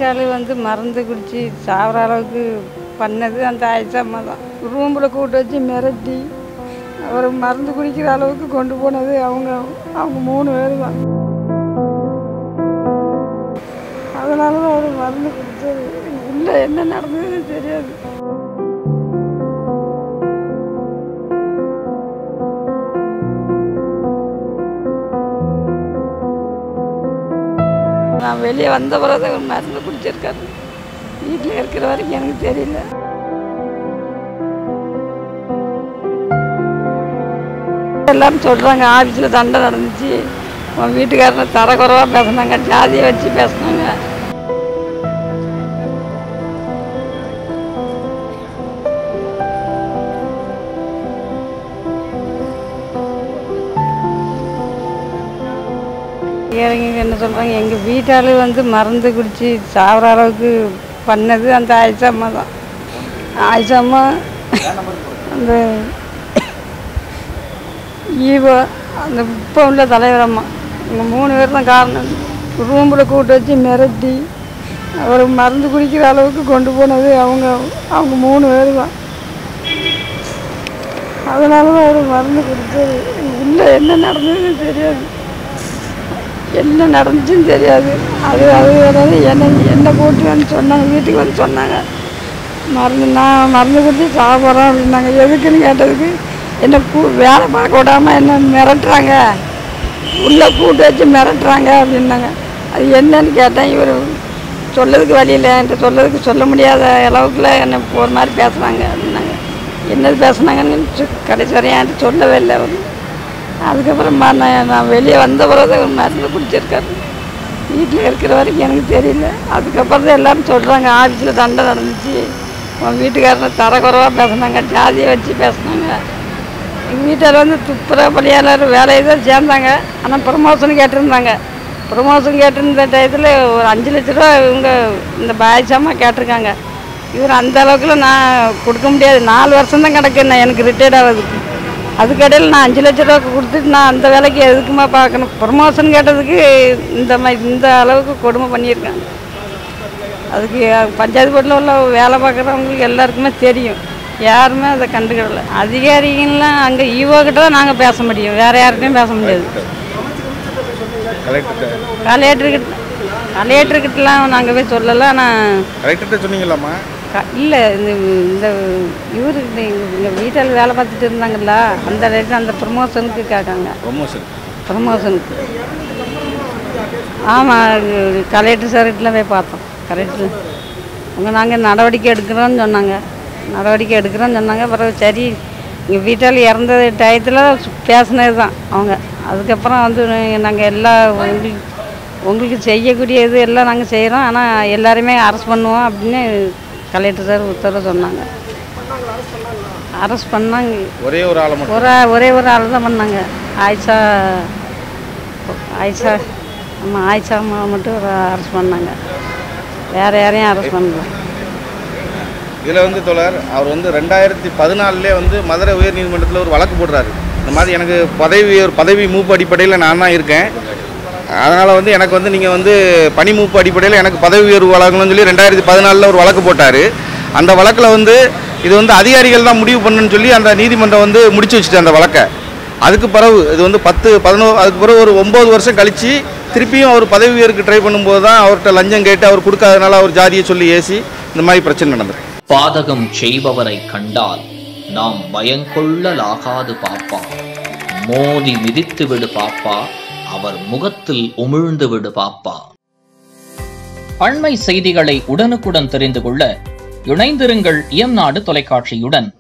வீட்டாளு வந்து மருந்து குடித்து சாகிற அளவுக்கு பண்ணது அந்த ஆயிஷாம்மா தான் ரூமில் கூட்டு வச்சு மிரட்டி அவர் மருந்து குடிக்கிற அளவுக்கு கொண்டு போனது அவங்க அவங்க மூணு பேர் தான் அதனால தான் அவர் மருந்து குடித்தது உள்ளே என்ன நடந்ததுன்னு தெரியாது நான் வெளியே வந்த பிறகு அவர் மருந்து குடிச்சிருக்காரு வீட்டில் இருக்கிற வரைக்கும் எனக்கு தெரியல எல்லாரும் சொல்கிறாங்க ஆஃபீஸில் சண்டை நடந்துச்சு உன் வீட்டுக்காரனை தரக்குறவாக பேசுனாங்க ஜாதியை வச்சு பேசுனாங்க இறங்க என்ன சொல்கிறாங்க எங்கள் வீட்டாளு வந்து மருந்து குடித்து சாகிற அளவுக்கு பண்ணது அந்த ஆயிஷாம்மா தான் ஆயிஷாம்மா அந்த ஈவோ அந்த இப்போ உள்ள தலைவரம்மா இவங்க மூணு பேர் தான் காரணம் ரூமில் கூட்டு வச்சு மிரட்டி அவர் மருந்து குடிக்கிற அளவுக்கு கொண்டு போனது அவங்க அவங்க மூணு பேர் தான் அதனால தான் அவர் மருந்து குடித்தது உள்ளே என்ன நடந்ததுன்னு தெரியாது என்ன நடந்துச்சுன்னு தெரியாது அது அது அதாவது என்ன என்ன கூட்டி வந்து சொன்னாங்க வீட்டுக்கு வந்து சொன்னாங்க மருந்து நான் மருந்து குடிச்சு சாப்பிட்றோம் அப்படின்னாங்க எதுக்குன்னு கேட்டதுக்கு என்ன கூ வேலை பார்க்க விடாம என்ன மிரட்டுறாங்க உள்ளே கூட்டு வச்சு மிரட்டுறாங்க அப்படின்னாங்க அது என்னன்னு கேட்டேன் இவர் சொல்லதுக்கு வழி இல்லை என்கிட்ட சொல்லதுக்கு சொல்ல முடியாத அளவுக்குல என்னை ஒரு மாதிரி பேசுனாங்க அப்படின்னாங்க என்னது பேசுனாங்கன்னு சொ- கடைசி வரையும் என்கிட்ட சொல்லவே இல்லை அவர் அதுக்கப்புறம் ம- நான் நான் வெளியே வந்த பிறகு அவர் மருந்து குடிச்சிருக்காரு வீட்டில் இருக்கிற வரைக்கும் எனக்கு தெரியல அதுக்கப்புறம் தான் எல்லாரும் சொல்கிறாங்க ஆஃபீஸில் சண்டை நடந்துச்சு உன் வீட்டுக்காரனை தரக்குறவாக பேசுனாங்க ஜாதியை வச்சு பேசுனாங்க எங்கள் வீட்டில் வந்து துப்புர பணியாளர் வேலையை தான் சேர்ந்தாங்க ஆனால் ப்ரமோஷன் கேட்டிருந்தாங்க ப்ரமோஷன் கேட்டிருந்த டயத்தில் ஒரு அஞ்சு லட்ச ரூபா இவங்க இந்த பாய்ச்சாமா கேட்டிருக்காங்க இவர் அந்த அளவுக்குல நான் கொடுக்க முடியாது நாலு வருஷம் தான் கிடக்கு நான் எனக்கு ரிட்டையர்ட் ஆகிறதுக்கு அதுக்கடையில் நான் அஞ்சு லட்ச ரூபா கொடுத்துட்டு நான் அந்த வேலைக்கு எதுக்குமா பார்க்கணும் ப்ரமோஷன் கேட்டதுக்கு இந்த மாதிரி இந்த அளவுக்கு கொடுமை பண்ணியிருக்காங்க அதுக்கு பஞ்சாயத்து போர்டில் உள்ள வேலை பார்க்குறவங்களுக்கு எல்லாருக்குமே தெரியும் யாருமே அதை கண்டுக்கிடல அதிகாரிகள்லாம் அங்கே ஈவோ கிட்ட தான் நாங்கள் பேச முடியும் வேறு யார்கிட்டையும் பேச முடியாது கலெக்டர்கிட்ட கலெக்டர்கிட்ட கலெக்டர்கிட்டலாம் நாங்கள் போய் சொல்லலை ஆனால் கலெக்டர்கிட்ட சொன்னீங்களாம்மா இல்லை இந்த இந்த இவரு எங்கள் வீட்டில் வேலை பார்த்துட்டு இருந்தாங்கல்ல அந்த இடத்துல அந்த ப்ரமோஷனுக்கு கேட்காங்க ப்ரொமோஷன் ப்ரமோஷனுக்கு ஆமாம் கலெக்டர் சார்கிட்டலாம் போய் பார்த்தோம் கலெக்டர் அவங்க நாங்கள் நடவடிக்கை எடுக்கிறோன்னு சொன்னாங்க நடவடிக்கை எடுக்கிறோன்னு சொன்னாங்க பிறகு சரி எங்கள் வீட்டால் இறந்த டயத்தில் பேசினது தான் அவங்க அதுக்கப்புறம் வந்து நாங்கள் எல்லா உங்களுக்கு உங்களுக்கு செய்யக்கூடியது எல்லாம் நாங்கள் செய்கிறோம் ஆனால் எல்லாருமே அரெஸ்ட் பண்ணுவோம் அப்படின்னு கலெக்டர் சார் உத்தரவு சொன்னாங்க அரெஸ்ட் பண்ணாங்க ஒரே ஒரு ஆளை மட்டும் ஒரு ஒரே ஒரு ஆள் தான் பண்ணாங்க ஆயிஷா ஆயிஷா ஆமாம் ஆயிஷா அம்மாவை மட்டும் அரெஸ்ட் பண்ணாங்க வேறு யாரையும் அரெஸ்ட் பண்ணல இதில் வந்து தோழர் அவர் வந்து ரெண்டாயிரத்தி பதினாலுலே வந்து மதுரை உயர்நீதிமன்றத்தில் ஒரு வழக்கு போடுறாரு இந்த மாதிரி எனக்கு பதவி ஒரு பதவி மூப்பு அடிப்படையில் நான் தான் இருக்கேன் அதனால் வந்து எனக்கு வந்து நீங்கள் வந்து பணி மூப்பு அடிப்படையில் எனக்கு பதவி உயர்வு வழங்கணும்னு சொல்லி ரெண்டாயிரத்தி பதினாலில் ஒரு வழக்கு போட்டார் அந்த வழக்கில் வந்து இது வந்து அதிகாரிகள் தான் முடிவு பண்ணுன்னு சொல்லி அந்த நீதிமன்றம் வந்து முடிச்சு வச்சுட்டு அந்த வழக்கை அதுக்கு பிறகு இது வந்து பத்து பதினோரு அதுக்கு பிறகு ஒரு ஒம்பது வருஷம் கழித்து திருப்பியும் அவர் பதவி உயர்வுக்கு ட்ரை பண்ணும்போது தான் அவர்கிட்ட லஞ்சம் கேட்டு அவர் கொடுக்காதனால அவர் ஜாதியை சொல்லி ஏசி இந்த மாதிரி பிரச்சனை நடந்தது பாதகம் செய்பவரை கண்டால் நாம் பயங்கொள்ளலாகாது பாப்பா மோதி மிதித்து விடு பாப்பா அவர் முகத்தில் உமிழ்ந்து விடு பாப்பா அண்மை செய்திகளை உடனுக்குடன் தெரிந்து கொள்ள இணைந்திருங்கள் இயம்நாடு தொலைக்காட்சியுடன்